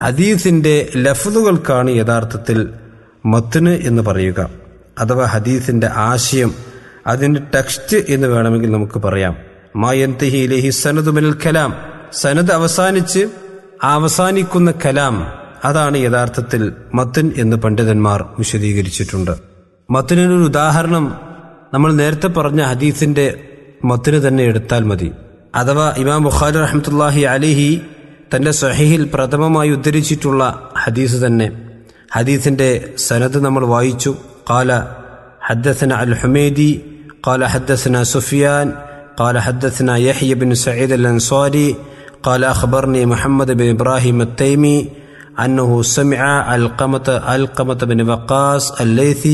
ഹദീസിന്റെ ലഫ്ലുകൾക്കാണ് യഥാർത്ഥത്തിൽ മത്തിന് എന്ന് പറയുക അഥവാ ഹദീസിന്റെ ആശയം അതിന്റെ ടെക്സ്റ്റ് എന്ന് വേണമെങ്കിൽ നമുക്ക് പറയാം മായന്തഹിലേഹി സനദ് മിനൽ കലാം സനദ് അവസാനിച്ച് അവസാനിക്കുന്ന കലാം അതാണ് യഥാർത്ഥത്തിൽ മത്തൻ എന്ന് പണ്ഡിതന്മാർ വിശദീകരിച്ചിട്ടുണ്ട് മത്തിനൊരു ഉദാഹരണം നമ്മൾ നേരത്തെ പറഞ്ഞ ഹദീസിന്റെ മത്തിന് തന്നെ എടുത്താൽ മതി അഥവാ ഇമാം ബുഖാരി റഹ്മത്തുല്ലാഹി അലിഹി തന്റെ സഹീഹിൽ പ്രഥമമായി ഉദ്ധരിച്ചിട്ടുള്ള ഹദീസ് തന്നെ ഹദീസിന്റെ സനത് നമ്മൾ വായിച്ചു കാല حدثنا الحميدي قال حدثنا سفيان قال حدثنا يحيى بن سعيد الأنصاري قال أخبرني محمد بن إبراهيم التيمي أنه سمع القمة القمة بن وقاص الليثي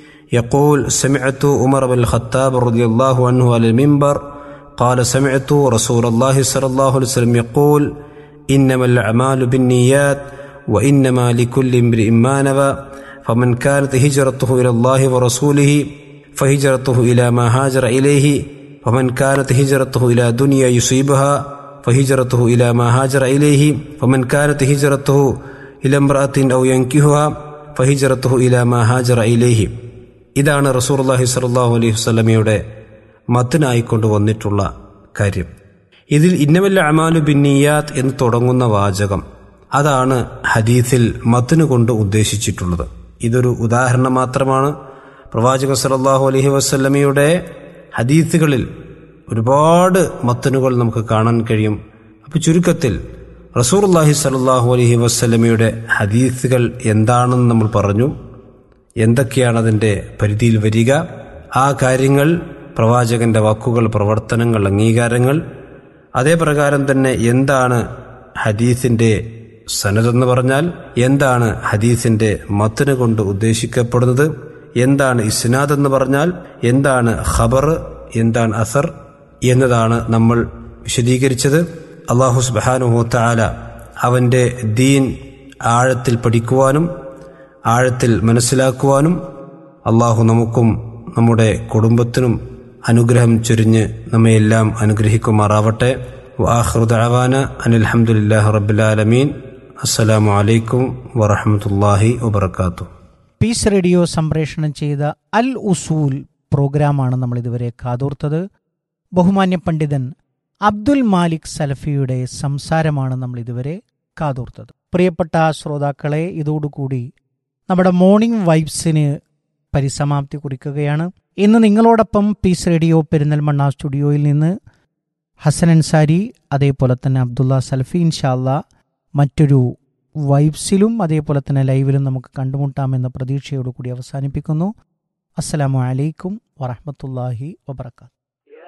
يقول سمعت عمر بن الخطاب رضي الله عنه على المنبر قال سمعت رسول الله صلى الله عليه وسلم يقول إنما الأعمال بالنيات وإنما لكل امرئ ما نوى فمن كانت هجرته إلى الله ورسوله فهجرته إلى ما هاجر إليه ومن كانت هجرته إلى دنيا يصيبها فهجرته إلى ما هاجر إليه ومن كانت هجرته إلى امرأة أو ينكهها فهجرته إلى ما هاجر إليه ഇതാണ് റസൂർല്ലാഹി സലാഹു അലൈഹി വസ്ലമയുടെ മത്തിനായിക്കൊണ്ട് വന്നിട്ടുള്ള കാര്യം ഇതിൽ ഇന്നവല്ല അമാലു ബിന്നിയാത്ത് എന്ന് തുടങ്ങുന്ന വാചകം അതാണ് ഹദീസിൽ മത്തിന് കൊണ്ട് ഉദ്ദേശിച്ചിട്ടുള്ളത് ഇതൊരു ഉദാഹരണം മാത്രമാണ് പ്രവാചക സലാഹു അലഹി വസ്ലമയുടെ ഹദീസുകളിൽ ഒരുപാട് മത്തനുകൾ നമുക്ക് കാണാൻ കഴിയും അപ്പോൾ ചുരുക്കത്തിൽ റസൂർല്ലാഹി സലാഹു അലഹി വസ്ലമയുടെ ഹദീസുകൾ എന്താണെന്ന് നമ്മൾ പറഞ്ഞു എന്തൊക്കെയാണ് അതിൻ്റെ പരിധിയിൽ വരിക ആ കാര്യങ്ങൾ പ്രവാചകന്റെ വാക്കുകൾ പ്രവർത്തനങ്ങൾ അംഗീകാരങ്ങൾ അതേ പ്രകാരം തന്നെ എന്താണ് ഹദീസിന്റെ സനതെന്ന് പറഞ്ഞാൽ എന്താണ് ഹദീസിന്റെ മത്തിന് കൊണ്ട് ഉദ്ദേശിക്കപ്പെടുന്നത് എന്താണ് ഇസ്നാദ് എന്ന് പറഞ്ഞാൽ എന്താണ് ഖബർ എന്താണ് അസർ എന്നതാണ് നമ്മൾ വിശദീകരിച്ചത് അള്ളാഹു സുബാനുഹു താല അവന്റെ ദീൻ ആഴത്തിൽ പഠിക്കുവാനും ആഴത്തിൽ മനസ്സിലാക്കുവാനും അള്ളാഹു നമുക്കും നമ്മുടെ കുടുംബത്തിനും അനുഗ്രഹം ചൊരിഞ്ഞ് നമ്മയെല്ലാം അനുഗ്രഹിക്കുമാറാവട്ടെ വാഹൃദാന അനിൽഹമുല്ലാഹ് റബുലാലമീൻ അസ്സലാമു അലൈക്കും വറഹമത്തല്ലാഹി വബർക്കാത്തു പീസ് റേഡിയോ സംപ്രേഷണം ചെയ്ത അൽ ഉസൂൽ പ്രോഗ്രാമാണ് നമ്മൾ ഇതുവരെ കാതോർത്തത് ബഹുമാന്യ പണ്ഡിതൻ അബ്ദുൽ മാലിക് സലഫിയുടെ സംസാരമാണ് നമ്മൾ ഇതുവരെ കാതോർത്തത് പ്രിയപ്പെട്ട ശ്രോതാക്കളെ ഇതോടുകൂടി നമ്മുടെ മോർണിംഗ് വൈബ്സിന് പരിസമാപ്തി കുറിക്കുകയാണ് ഇന്ന് നിങ്ങളോടൊപ്പം പീസ് റേഡിയോ പെരിന്തൽമണ്ണ സ്റ്റുഡിയോയിൽ നിന്ന് ഹസൻ അൻസാരി അതേപോലെ തന്നെ അബ്ദുള്ള സൽഫി ഇൻഷാല്ല മറ്റൊരു വൈബ്സിലും അതേപോലെ തന്നെ ലൈവിലും നമുക്ക് കണ്ടുമുട്ടാമെന്ന പ്രതീക്ഷയോടുകൂടി അവസാനിപ്പിക്കുന്നു അസ്സലാമു അലൈക്കും വറഹമത്തല്ലാഹി വബർക്കാത്തു